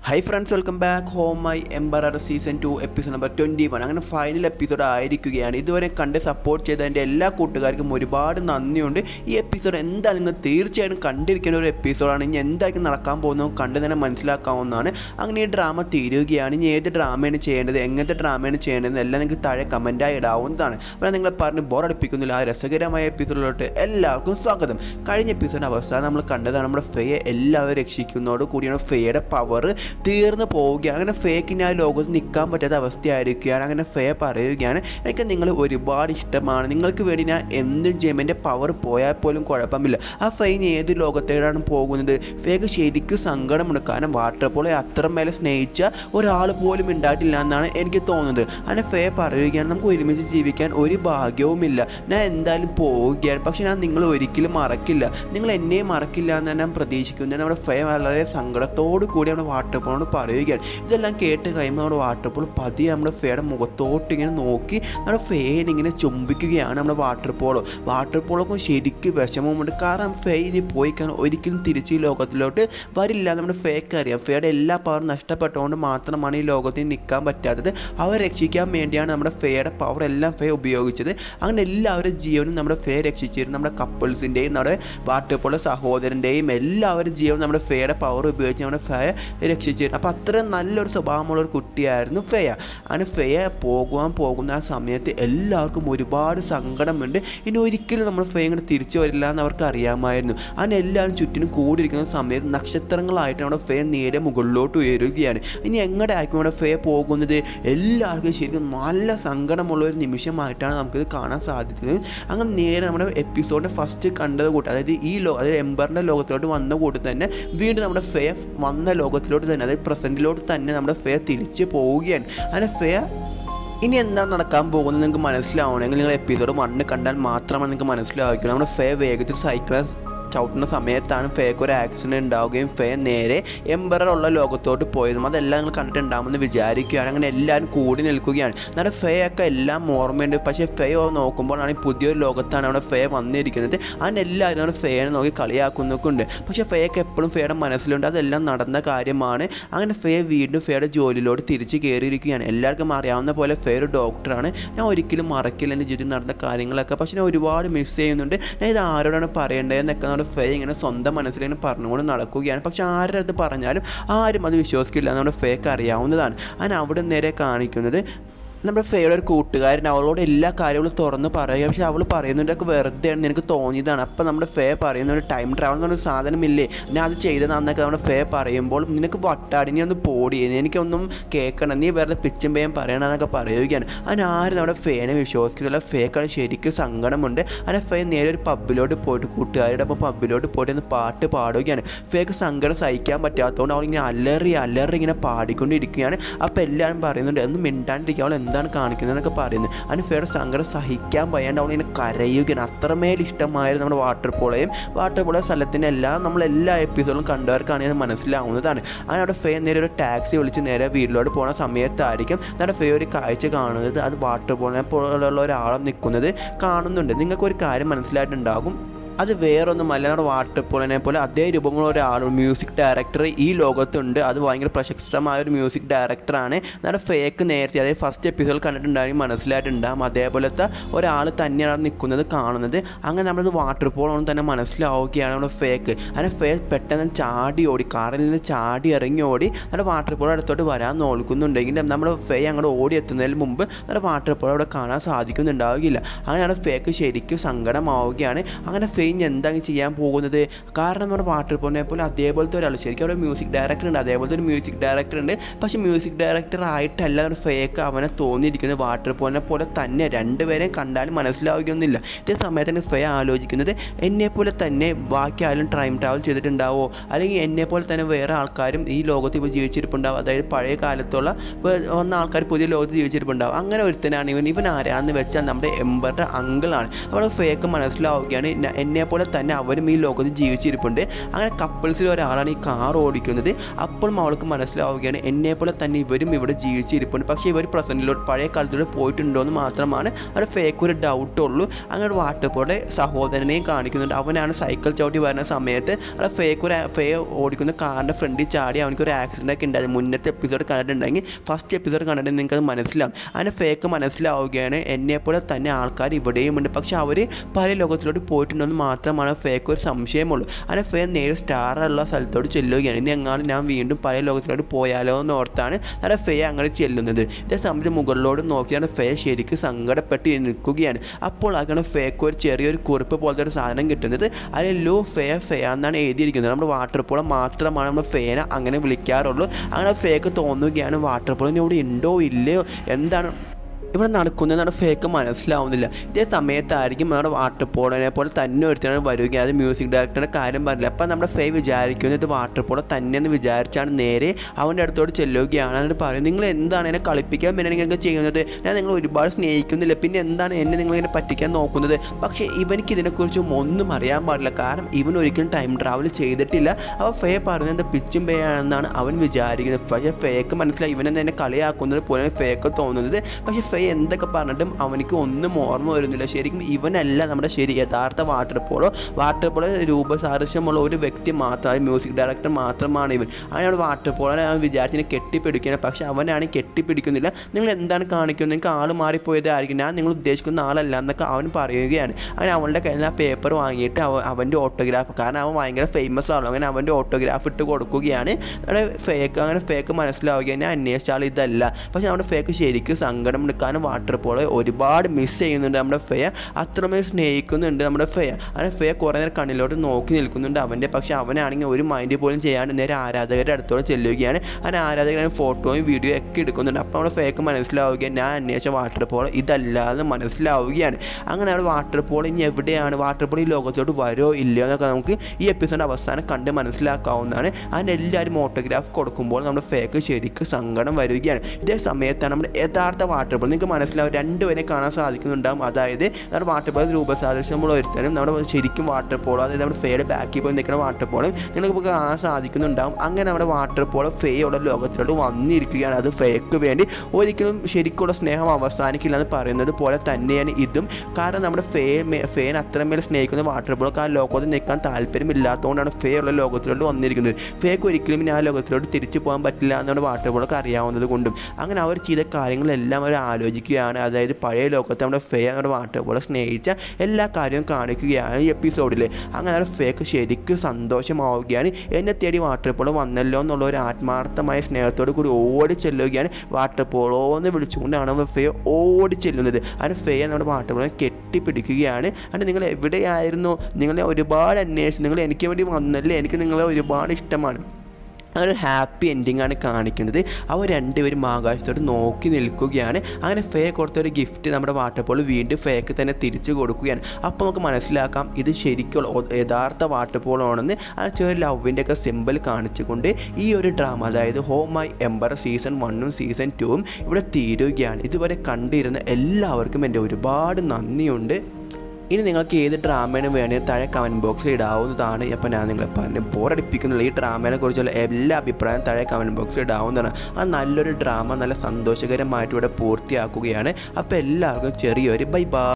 high friends welcome back home my emperor season two episode number twenty one അങ്ങനെ final episode ആയിരിക്കുകയാണ് ഇതുവരെ കണ്ട് support ചെയ്ത എൻ്റെ എല്ലാ കൂട്ടുകാർക്കും ഒരുപാട് നന്ദിയുണ്ട് ഈ എപ്പിസോഡ് എന്തായാലും നിങ്ങൾ തീർച്ചയായും കണ്ടിരിക്കേണ്ട ഒരു എപ്പിസോഡാണ് ഇനി എന്തായിരിക്കും നടക്കാൻ പോകുന്നത് കണ്ട് തന്നെ മനസ്സിലാക്കാവുന്നതാണ് അങ്ങനെ ഈ ഡ്രാമ തീരുകയാണ് ഇനി ഏത് ഡ്രാമയാണ് ചെയ്യേണ്ടത് എങ്ങനത്തെ ഡ്രാമയാണ് ചെയ്യേണ്ടത് എല്ലാം നിങ്ങൾക്ക് താഴെ കമൻറ്റായി ഇടാവുന്നതാണ് അപ്പോൾ നിങ്ങളെ പറഞ്ഞ് ബോറടിപ്പിക്കുന്നില്ല ആ രസകരമായ എപ്പിസോഡിലോട്ട് എല്ലാവർക്കും സ്വാഗതം കഴിഞ്ഞ എപ്പിസോഡിൻ്റെ അവസാനം നമ്മൾ കണ്ടതാണ് നമ്മുടെ ഫെയെ എല്ലാവരും രക്ഷിക്കുന്നതോട് കൂടിയാണ് ഫെയുടെ പവർ തീർന്നു പോവുകയാണ് അങ്ങനെ ഫേക്കിന് ആ ലോകത്ത് നിൽക്കാൻ പറ്റാത്ത അവസ്ഥയായിരിക്കുകയാണ് അങ്ങനെ ഫേ പറയുകയാണ് എനിക്ക് നിങ്ങൾ ഒരുപാട് ഇഷ്ടമാണ് നിങ്ങൾക്ക് വേണ്ടി ഞാൻ എന്തും ചെയ്യും എൻ്റെ പവർ പോയാൽ പോലും കുഴപ്പമില്ല ആ ഫെയിൻ ഏത് ലോകത്തേക്കാണ് പോകുന്നത് ഫേക്ക് ശരിക്കും സങ്കടമുണ്ട് കാരണം വാട്ടർ പോളെ അത്രമേലെ സ്നേഹിച്ച ഒരാൾ പോലും ഉണ്ടായിട്ടില്ല എന്നാണ് എനിക്ക് തോന്നുന്നത് അങ്ങനെ ഫേ പറയുകയാണ് നമുക്ക് ഒരുമിച്ച് ജീവിക്കാൻ ഒരു ഭാഗ്യവുമില്ല ഞാൻ എന്തായാലും പോവുകയാണ് പക്ഷെ ഞാൻ നിങ്ങൾ ഒരിക്കലും മറക്കില്ല നിങ്ങൾ എന്നെ മറക്കില്ല എന്ന് ഞാൻ പ്രതീക്ഷിക്കുന്നത് നമ്മുടെ ഫേ വളരെ സങ്കടത്തോടു കൂടി നമ്മുടെ വാട്ടർ പോളോട് പറയുകയാണ് ഇതെല്ലാം കേട്ട് കഴിയുമ്പോൾ നമ്മുടെ വാട്ടർ പോൾ പതിയെ നമ്മുടെ ഫേയുടെ മുഖത്തോട്ട് ഇങ്ങനെ നോക്കി നമ്മുടെ ഫേനെ ഇങ്ങനെ ചുംബിക്കുകയാണ് നമ്മുടെ വാട്ടർ പോളോ വാട്ടർ പോളൊക്കെ ശരിക്കും വിഷമമുണ്ട് കാരണം ഫേ ഇനി പോയി കാരണം ഒരിക്കലും തിരിച്ച് ഈ ലോകത്തിലോട്ട് വരില്ല നമ്മുടെ ഫേക്ക് അറിയാം ഫേയുടെ എല്ലാ പവറും നഷ്ടപ്പെട്ടുകൊണ്ട് മാത്രമാണ് ഈ ലോകത്തിൽ നിൽക്കാൻ പറ്റാത്തത് അവരെ രക്ഷിക്കാൻ വേണ്ടിയാണ് നമ്മുടെ ഫേയുടെ പവർ എല്ലാം ഫേ ഉപയോഗിച്ചത് അങ്ങനെ എല്ലാവരുടെ ജീവനും നമ്മുടെ ഫേ രക്ഷിച്ചിരുന്നു നമ്മുടെ കപ്പിൾസിൻ്റെയും നമ്മുടെ വാട്ടർ പോളോ സഹോദരൻ്റെയും എല്ലാവരുടെ ജീവനും നമ്മുടെ ഫേയുടെ പവർ ഉപയോഗിച്ച് നമ്മുടെ ഫേ രക്ഷിച്ചിരുന്നു അപ്പോൾ അത്രയും നല്ലൊരു സ്വഭാവമുള്ള ഒരു കുട്ടിയായിരുന്നു ഫെയ അങ്ങനെ ഫെയ പോകുവാൻ പോകുന്ന ആ സമയത്ത് എല്ലാവർക്കും ഒരുപാട് സങ്കടമുണ്ട് ഇനി ഒരിക്കലും നമ്മൾ ഫെയ ഇങ്ങോട്ട് തിരിച്ചു വരില്ല എന്ന് അവർക്ക് അറിയാമായിരുന്നു അങ്ങനെ എല്ലാവരും ചുറ്റിനും കൂടിയിരിക്കുന്ന സമയത്ത് നക്ഷത്രങ്ങളായിട്ട് നമ്മുടെ ഫെയ നേരെ മുകളിലോട്ട് ഉയരുകയാണ് ഇനി എങ്ങടെ ആയിരിക്കും നമ്മുടെ ഫെയ പോകുന്നത് എല്ലാവർക്കും ശരിക്കും നല്ല സങ്കടമുള്ള ഒരു നിമിഷമായിട്ടാണ് നമുക്കിത് കാണാൻ സാധിച്ചത് അങ്ങനെ നേരെ നമ്മുടെ എപ്പിസോഡിൻ്റെ ഫസ്റ്റ് കണ്ടത് കൂട്ട് അതായത് ഈ ലോ അതായത് എംബറിൻ്റെ ലോകത്തിലോട്ട് വന്ന കൂട്ട് തന്നെ വീണ്ടും നമ്മുടെ ഫേ വന്ന ലോകത്തിലോട്ട് തന്നെ അതായത് പ്രസൻറ്റിലോട്ട് തന്നെ നമ്മുടെ ഫേ തിരിച്ച് പോവുകയാണ് അങ്ങനെ ഫേ ഇനി എന്താണ് നടക്കാൻ പോകുന്നത് നിങ്ങൾക്ക് മനസ്സിലാവണമെങ്കിൽ നിങ്ങൾ എപ്പിസോഡ് മണ്ണ് കണ്ടാൽ മാത്രമാണ് നിങ്ങൾക്ക് മനസ്സിലാവുകയുള്ളൂ നമ്മുടെ ഫേ വേഗത്തിൽ സൈക്കിൾ ചവിട്ടുന്ന സമയത്താണ് ഫേക്ക് ഒരു ആക്സിഡൻറ്റ് ഉണ്ടാവുകയും ഫേ നേരെ എംബറർ ഉള്ള ലോകത്തോട്ട് പോയതും അതെല്ലാം നിങ്ങൾ കണ്ടിട്ടുണ്ടാകുമെന്ന് വിചാരിക്കുകയാണ് അങ്ങനെ എല്ലാവരും കൂടി നിൽക്കുകയാണ് നമ്മുടെ ഫേ ഒക്കെ എല്ലാം ഓർമ്മയുണ്ട് പക്ഷേ ഫേ നോക്കുമ്പോഴാണ് ഈ പുതിയൊരു ലോകത്താണ് അവിടെ ഫേ വന്നിരിക്കുന്നത് അങ്ങനെ എല്ലാവരും നമ്മുടെ ഫേനെ നോക്കി കളിയാക്കുന്നൊക്കെ ഉണ്ട് പക്ഷേ ഫേക്ക് എപ്പോഴും ഫേയുടെ മനസ്സിലുണ്ട് അതെല്ലാം നടന്ന കാര്യമാണ് അങ്ങനെ ഫേ വീണ്ടും ഫേയുടെ ജോലിയിലോട്ട് തിരിച്ച് കയറിയിരിക്കുകയാണ് എല്ലാവർക്കും അറിയാവുന്ന പോലെ ഫേ ഒരു ഡോക്ടറാണ് ഞാൻ ഒരിക്കലും മറക്കില്ല എൻ്റെ ജീവിതത്തിൽ നടന്ന കാര്യങ്ങളൊക്കെ പക്ഷേ ഞാൻ ഒരുപാട് മിസ് ചെയ്യുന്നുണ്ട് ഞാൻ ഇത് ആരോടാണ് പറയേണ്ടതെന്നൊക്കെ നമ്മുടെ ഫേ ഇങ്ങനെ സ്വന്തം മനസ്സിലിങ്ങനെ പറഞ്ഞുകൊണ്ട് നടക്കുകയാണ് പക്ഷെ ആരുടെ അടുത്ത് പറഞ്ഞാലും ആരും അത് വിശ്വസിക്കില്ല നമ്മുടെ ഫേക്ക് അറിയാവുന്നതാണ് അങ്ങനെ അവിടെ നേരെ കാണിക്കുന്നത് നമ്മുടെ ഫേയുടെ ഒരു കൂട്ടുകാരൻ അവളോട് എല്ലാ കാര്യങ്ങളും തുറന്ന് പറയുക പക്ഷെ അവൾ പറയുന്നതൊക്കെ വെറുതെയാണ് നിനക്ക് തോന്നിയതാണ് അപ്പോൾ നമ്മുടെ ഫേ പറയുന്ന ഒരു ടൈം ട്രാവൽ എന്ന് പറഞ്ഞ സാധനമില്ലേ ഞാൻ അത് ചെയ്തതാണെന്നൊക്കെ നമ്മുടെ ഫേ പറയുമ്പോൾ നിനക്ക് വട്ടാടി നീ ഒന്ന് പോടി എനിക്കൊന്നും കേൾക്കണം നീ വെറുതെ പിച്ചും പേയും പറയണമെന്നൊക്കെ പറയുകയാണ് അതിന് ആരും നമ്മുടെ ഫേനെ വിശ്വസിക്കുന്നില്ല ഫേക്കാണ് ശരിക്കും സങ്കടമുണ്ട് അങ്ങനെ ഫേ നേരെ ഒരു പബ്ബിലോട്ട് പോയിട്ട് കൂട്ടുകാരുടെ ഒപ്പം പബ്ബിലോട്ട് പോയിട്ട് ഒന്ന് പാട്ട് പാടുകയാണ് ഫേക്ക് സങ്കടം സഹിക്കാൻ പറ്റാത്തതുകൊണ്ട് അവളിങ്ങനെ അലറി അലറി ഇങ്ങനെ പാടിക്കൊണ്ടിരിക്കുകയാണ് അപ്പോൾ എല്ലാവരും പറയുന്നുണ്ട് ഒന്ന് മിണ്ടാണ്ടിരിക്കുക അവൾ എന്താണ് കാണിക്കുന്നതെന്നൊക്കെ പറയുന്നത് അതിന് ഫേയുടെ സങ്കടം സഹിക്കാൻ വയ്യാണ്ട് അവളിങ്ങനെ കരയുകയാണ് അത്രമേൽ ഇഷ്ടമായിരുന്നു നമ്മുടെ വാട്ടർ പോളയും വാട്ടർ പോള സ്ഥലത്തിൻ്റെ എല്ലാം നമ്മൾ എല്ലാ എപ്പിസോഡും കണ്ടവർക്കാണ് ഇത് മനസ്സിലാവുന്നതാണ് അങ്ങനെ അവിടെ ഫേ നേരെ ഒരു ടാക്സി വിളിച്ച് നേരെ വീട്ടിലോട്ട് പോകുന്ന സമയത്തായിരിക്കും നമ്മുടെ ഫേ ഒരു കാഴ്ച കാണുന്നത് അത് വാട്ടർ പോളിനെ പോലുള്ള ഒരാളും നിൽക്കുന്നത് കാണുന്നുണ്ട് നിങ്ങൾക്ക് ഒരു കാര്യം മനസ്സിലായിട്ടുണ്ടാകും അത് വേറൊന്നുമല്ല നമ്മുടെ വാട്ടർ പോളിനെ പോലെ അതേ രൂപമുള്ള ഒരാൾ മ്യൂസിക് ഡയറക്ടർ ഈ ലോകത്തുണ്ട് അത് ഭയങ്കര പ്രശസ്തമായ ഒരു മ്യൂസിക് ഡയറക്ടറാണ് നമ്മുടെ ഫേക്ക് നേരത്തെ അതായത് ഫസ്റ്റ് എപ്പിസോഡ് കണ്ടിട്ടുണ്ടാകും മനസ്സിലായിട്ടുണ്ടാകും അതേപോലത്തെ ഒരാൾ തന്നെയാണ് നിൽക്കുന്നത് കാണുന്നത് അങ്ങനെ നമ്മളത് വാട്ടർ പോളാണെന്ന് തന്നെ മനസ്സിലാവുകയാണ് നമ്മുടെ ഫേക്ക് അങ്ങനെ ഫേ പെട്ടെന്ന് ചാടി ഓടി കാറിൽ നിന്ന് ചാടി ഇറങ്ങി ഓടി നമ്മുടെ വാട്ടർ പോൾ അടുത്തോട്ട് വരാൻ നോക്കുന്നുണ്ടെങ്കിൽ നമ്മുടെ ഫേ അങ്ങോട്ട് ഓടി എത്തുന്നതിന് മുമ്പ് നമ്മുടെ വാട്ടർ പോൾ അവിടെ കാണാൻ സാധിക്കുന്നുണ്ടാവുകയില്ല അങ്ങനെയാണ് ഫേക്ക് ശരിക്കും സങ്കടമാവുകയാണ് അങ്ങനെ ഫേ കഴിഞ്ഞ് എന്താണ് ചെയ്യാൻ പോകുന്നത് കാരണം നമ്മുടെ വാട്ടർ പോളിനെ പോലെ അതേപോലത്തെ ഒരാൾ ശരിക്കും അവിടെ മ്യൂസിക് ഡയറക്ടർ ഉണ്ട് അതേപോലത്തെ ഒരു മ്യൂസിക് ഡയറക്ടർ ഉണ്ട് പക്ഷേ മ്യൂസിക് ഡയറക്ടർ ആയിട്ടല്ല ഒരു ഫേക്ക് അവനെ തോന്നിയിരിക്കുന്നത് വാട്ടർ പോളിനെ പോലെ തന്നെ രണ്ടുപേരെയും കണ്ടാലും മനസ്സിലാവുകയൊന്നുമില്ല ഇതേ സമയത്താണ് ഫേ ആലോചിക്കുന്നത് എന്നെപ്പോലെ തന്നെ ബാക്കി ആരും ടൈം ട്രാവൽ ചെയ്തിട്ടുണ്ടാവോ അല്ലെങ്കിൽ എന്നെപ്പോലെ തന്നെ വേറെ ആൾക്കാരും ഈ ലോകത്ത് ഇപ്പോൾ ജീവിച്ചിരിപ്പുണ്ടാവും അതായത് പഴയ കാലത്തുള്ള വേ- വന്ന ആൾക്കാർ പുതിയ ലോകത്ത് ജീവിച്ചിരിപ്പുണ്ടാവും അങ്ങനെ ഒരുത്തനാണ് ഇവൻ ഇവൻ ആരാന്ന് വെച്ചാൽ നമ്മുടെ എംബറുടെ അങ്കിളാണ് അവൾ ഫേക്ക് മനസ്സിലാവുകയാണ് ന- എന്നെ എന്നെ പോലെ തന്നെ അവരും ഈ ലോകത്ത് ജീവിച്ചിരിപ്പുണ്ട് അങ്ങനെ കപ്പിൾസിൽ ഒരാളാണ് ഈ കാർ ഓടിക്കുന്നത് അപ്പോഴും അവൾക്ക് മനസ്സിലാവുകയാണ് എന്നെ പോലെ തന്നെ ഇവരും ഇവിടെ ജീവിച്ചിരിപ്പുണ്ട് പക്ഷേ ഇവർ പ്രസൻറ്റിലോട്ട് പഴയ കാലത്തിലൂടെ പോയിട്ടുണ്ടോ എന്ന് മാത്രമാണ് അവിടെ ഫേക്ക് ഒരു ഡൗട്ട് ഉള്ളൂ അങ്ങനെ വാട്ടപ്പോടെ സഹോദരനെയും കാണിക്കുന്നുണ്ട് അവനാണ് സൈക്കിൾ ചവിട്ടി വരുന്ന സമയത്ത് അവിടെ ഫേക്ക് ഒരു ഫേ ഓടിക്കുന്ന കാറിൻ്റെ ഫ്രണ്ടിൽ ചാടി അവനക്ക് ഒരു ആക്സിഡൻ്റ് ഒക്കെ ഉണ്ടായത് മുന്നത്തെ എപ്പിസോഡ് കണ്ടിട്ടുണ്ടെങ്കിൽ ഫസ്റ്റ് എപ്പിസോഡ് കണ്ടിട്ടുണ്ടെങ്കിൽ നിങ്ങൾക്ക് അത് മനസ്സിലാവും അങ്ങനെ ഫേക്ക് മനസ്സിലാവുകയാണ് എന്നെപ്പോലെ തന്നെ ആൾക്കാർ ഇവിടെയും ഉണ്ട് പക്ഷെ അവർ പല ലോകത്തിലോട്ട് പോയിട്ടുണ്ടെന്ന് മാത്രമാണ് ഫേക്ക് ഒരു സംശയമുള്ളൂ അങ്ങനെ ഫേ നേരെ സ്റ്റാർ ഉള്ള സ്ഥലത്തോട്ട് ചെല്ലുകയാണ് ഇനി എങ്ങാനും ഞാൻ വീണ്ടും പല ലോകത്തിലോട്ട് പോയാലോ എന്ന് ഓർത്താണ് അവിടെ ഫേ അങ്ങനെ ചെല്ലുന്നത് ഇതേ സമയത്ത് മുകളിലോട്ട് നോക്കിയാണ് ഫേ ശരിക്കും സങ്കടപ്പെട്ട് നിൽക്കുകയാണ് അപ്പോൾ അങ്ങനെ ഫേക്ക് ഒരു ചെറിയൊരു കുറിപ്പ് പോലത്തെ ഒരു സാധനം കിട്ടുന്നത് അതിൽ ലോ ഫേ ഫേ എന്നാണ് എഴുതിയിരിക്കുന്നത് നമ്മുടെ വാട്ടർ പോളം മാത്രമാണ് നമ്മൾ ഫേന അങ്ങനെ വിളിക്കാറുള്ളൂ അങ്ങനെ ഫേക്ക് തോന്നുകയാണ് വാട്ടർ പോളം ഇവിടെ ഉണ്ടോ ഇല്ലയോ എന്താണ് ഇവിടെ നടക്കുന്നതാണ് ഫേക്ക് മനസ്സിലാവുന്നില്ല ഇതേ സമയത്തായിരിക്കും നമ്മുടെ വാട്ടർ പോളനെ പോലെ തന്നെ ഒരുത്തനാണ് വരിക അത് മ്യൂസിക് ഡയറക്ടറുടെ കാര്യം പറഞ്ഞില്ല അപ്പം നമ്മുടെ ഫേ വിചാരിക്കുന്നത് ഇത് വാട്ടർ പോള തന്നെയെന്ന് വിചാരിച്ചാണ് നേരെ അവൻ്റെ അടുത്തോട്ട് ചെല്ലുകയാണ് എന്നിട്ട് പറയും നിങ്ങൾ എന്താണ് എന്നെ കളിപ്പിക്കാൻ വേണ്ടി നിങ്ങൾക്ക് ചെയ്യുന്നത് ഞാൻ നിങ്ങൾ ഒരുപാട് സ്നേഹിക്കുന്നില്ല പിന്നെ എന്താണ് എന്നെ നിങ്ങളിങ്ങനെ പറ്റിക്കാൻ നോക്കുന്നത് പക്ഷേ ഇവനിക്ക് ഇതിനെക്കുറിച്ച് ഒന്നും അറിയാൻ പാടില്ല കാരണം ഇവൻ ഒരിക്കലും ടൈം ട്രാവൽ ചെയ്തിട്ടില്ല അപ്പോൾ ഫേ പറയുന്നത് പിച്ചും പേ ആണെന്നാണ് അവൻ വിചാരിക്കുന്നത് പക്ഷേ ഫേക്ക് മനസ്സിലായി ഇവനെന്ന് എന്നെ കളിയാക്കുന്നത് പോലെ ഫേക്ക് തോന്നുന്നത് പക്ഷേ ഫേ എന്തൊക്കെ പറഞ്ഞിട്ടും അവനിക്ക് ഒന്നും ഓർമ്മ വരുന്നില്ല ശരിക്കും ഇവനല്ല നമ്മുടെ ശരി യഥാർത്ഥ വാട്ടർ പോളോ വാട്ടർ പോളോ രൂപസാദൃശ്യമുള്ള ഒരു വ്യക്തി മാത്രമാണ് മ്യൂസിക് ഡയറക്ടർ മാത്രമാണ് ഇവൻ അങ്ങനെയാണ് വാട്ടർ പോളോനെ അവൻ വിചാരിച്ചിനെ കെട്ടിപ്പിടിക്കുന്നത് പക്ഷെ അവനാണ് കെട്ടിപ്പിടിക്കുന്നില്ല നിങ്ങൾ എന്താണ് കാണിക്കുന്നത് നിങ്ങൾക്ക് ആൾ മാറിപ്പോയതായിരിക്കും ഞാൻ നിങ്ങൾ ഉദ്ദേശിക്കുന്ന ആളല്ല എന്നൊക്കെ അവൻ പറയുകയാണ് അങ്ങനെ അവളുടെ കയ്യിൽ നിന്ന് ആ പേപ്പർ വാങ്ങിയിട്ട് അവ അവൻ്റെ ഓട്ടോഗ്രാഫ് കാരണം അവൻ ഭയങ്കര ഫേമസ് ആണല്ലോ അങ്ങനെ അവൻ്റെ ഓട്ടോഗ്രാഫ് ഇട്ട് കൊടുക്കുകയാണ് അവിടെ ഫേക്ക് അങ്ങനെ ഫേക്ക് മനസ്സിലാവുകയാണ് ഞാൻ അന്വേഷിച്ച ആൾ ഇതല്ല പക്ഷെ നമ്മുടെ ഫേക്ക് ശരിക്കും സങ്കടം എടുക്കാനും വാട്ടർ പോളെ ഒരുപാട് മിസ് ചെയ്യുന്നുണ്ട് നമ്മുടെ ഫെയ അത്രമേൽ സ്നേഹിക്കുന്നുണ്ട് നമ്മുടെ ഫെയ അങ്ങനെ ഫെയ കുറേ നേരം കണ്ണിലോട്ട് നോക്കി നിൽക്കുന്നുണ്ട് അവൻ്റെ പക്ഷെ അവനാണെങ്കിൽ ഒരു മൈൻഡ് പോലും ചെയ്യാണ്ട് നേരെ ആരാധകരുടെ അടുത്തോടെ ചെല്ലുകയാണ് അങ്ങനെ ആരാധകരുടെ ഫോട്ടോയും വീഡിയോ ഒക്കെ എടുക്കുന്നുണ്ട് അപ്പോൾ നമ്മുടെ ഫേക്ക് മനസ്സിലാവുകയാണ് ഞാൻ അന്വേഷിച്ച വാട്ടർ പോൾ ഇതല്ലാതെ മനസ്സിലാവുകയാണ് അങ്ങനെ അവിടെ വാട്ടർ പോൾ ഇനി എവിടെയാണ് വാട്ടർ പോൾ ഈ ലോകത്തോട്ട് വരുമോ ഇല്ലയോ എന്നൊക്കെ നമുക്ക് ഈ എപ്പിസോഡ് അവസാനം കണ്ട് മനസ്സിലാക്കാവുന്നതാണ് അങ്ങനെ എല്ലാവരും ഓട്ടോഗ്രാഫ് കൊടുക്കുമ്പോൾ നമ്മുടെ ഫേക്ക് ശരിക്കും സങ്കടം വരികയാണ് ഇതേ സമയത്താണ് നമ്മുടെ യഥാർത്ഥ വാട്ടർ പോൾ നിങ്ങൾക്ക് മനസ്സിലാവും രണ്ടുപേരെ കാണാൻ സാധിക്കുന്നുണ്ടാവും അതായത് നമ്മുടെ വാട്ടർ പോൾ രൂപസാദൃശ്യമുള്ള ഒരുത്തരും നമ്മുടെ ശരിക്കും വാട്ടർ പോളോ അതായത് നമ്മുടെ ഫേയുടെ ബാക്കിൽ പോയി നിൽക്കുന്ന വാട്ടർ പോളും നിങ്ങൾക്ക് കാണാൻ സാധിക്കുന്നുണ്ടാവും അങ്ങനെ നമ്മുടെ വാട്ടർ പോളോ ഫേയുടെ ലോകത്തിലോട്ട് വന്നിരിക്കുകയാണ് അത് ഫേക്ക് വേണ്ടി ഒരിക്കലും ശരിക്കുള്ള സ്നേഹം അവസാനിക്കില്ല എന്ന് പറയുന്നത് പോലെ തന്നെയാണ് ഇതും കാരണം നമ്മുടെ ഫേ ഫേൻ അത്രമേൽ സ്നേഹിക്കുന്ന വാട്ടർ പോളൊക്കെ ആ ലോകത്ത് നിൽക്കാൻ താല്പര്യമില്ലാത്തതുകൊണ്ടാണ് ഫേ ഉള്ള ലോകത്തിലോട്ട് വന്നിരിക്കുന്നത് ഫേക്ക് ഒരിക്കലും ഇനി ആ ലോകത്തിലോട്ട് തിരിച്ചു പോകാൻ പറ്റില്ല എന്നാണ് വാട്ടർ പോളൊക്കെ അറിയാവുന്നത് കൊണ്ടും അങ്ങനെ അവർ ചെയ്ത കാര്യങ്ങളെല്ലാം അവർ ആലോചിക്കുകയാണ് അതായത് പഴയ ലോകത്ത് നമ്മുടെ ഫേ നമ്മുടെ വാട്ടർ പോളെ സ്നേഹിച്ച എല്ലാ കാര്യവും കാണിക്കുകയാണ് ഈ എപ്പിസോഡിൽ അങ്ങനെ നമ്മുടെ ഫേക്ക് ശരിക്കും സന്തോഷമാവുകയാണ് എന്നെ തേടി വാട്ടർ പോളോ വന്നല്ലോ എന്നുള്ള ഒരു ആത്മാർത്ഥമായ സ്നേഹത്തോട് കൂടി ഓടി ചെല്ലുകയാണ് വാട്ടർ പോളോ എന്ന് വിളിച്ചുകൊണ്ടാണ് അവർ ഫേ ഓടി ചെല്ലുന്നത് അങ്ങനെ ഫേ നമ്മുടെ വാട്ടർ പോളോ കെട്ടിപ്പിടിക്കുകയാണ് അങ്ങനെ നിങ്ങൾ എവിടെയായിരുന്നു നിങ്ങളെ ഒരുപാട് അന്വേഷിച്ചു നിങ്ങൾ എനിക്ക് വേണ്ടി വന്നല്ലേ എനിക്ക് നിങ്ങളെ ഒരുപാട് ഇഷ്ടമാണ് അങ്ങനെ ഒരു ഹാപ്പി എൻഡിങ് ആണ് കാണിക്കുന്നത് അവർ രണ്ടുപേരും ആകാശത്തോട്ട് നോക്കി നിൽക്കുകയാണ് അങ്ങനെ ഫേ കൊടുത്ത ഒരു ഗിഫ്റ്റ് നമ്മുടെ വാട്ടർപോൾ വീണ്ടും ഫേക്ക് തന്നെ തിരിച്ചു കൊടുക്കുകയാണ് അപ്പോൾ നമുക്ക് മനസ്സിലാക്കാം ഇത് ശരിക്കുള്ള ഒ- യഥാർത്ഥ വാട്ടർപോളാണെന്ന് ആ ചെറിയ ലവിൻ്റെ ഒക്കെ സിമ്പിൾ കാണിച്ചുകൊണ്ട് ഈ ഒരു ഡ്രാമ അതായത് ഹോം മൈ എംബർ സീസൺ വണ്ണും സീസൺ ടൂവും ഇവിടെ തീരുകയാണ് ഇതുവരെ കണ്ടിരുന്ന എല്ലാവർക്കും എൻ്റെ ഒരുപാട് നന്ദിയുണ്ട് ഇനി നിങ്ങൾക്ക് ഏത് ഡ്രാമയാണ് വേണമെങ്കിൽ താഴെ കമൻറ്റ് ബോക്സിൽ ഇടാവുന്നതാണ് അപ്പോൾ ഞാൻ നിങ്ങളെ പറഞ്ഞ് ബോറടിപ്പിക്കുന്നില്ല ഈ ഡ്രാമയെ കുറിച്ചുള്ള എല്ലാ അഭിപ്രായവും താഴെ കമൻറ്റ് ബോക്സിൽ ഇടാവുന്നതാണ് ആ നല്ലൊരു ഡ്രാമ നല്ല സന്തോഷകരമായിട്ട് ഇവിടെ പൂർത്തിയാക്കുകയാണ് അപ്പോൾ എല്ലാവർക്കും ചെറിയൊരു ബൈ ബൈ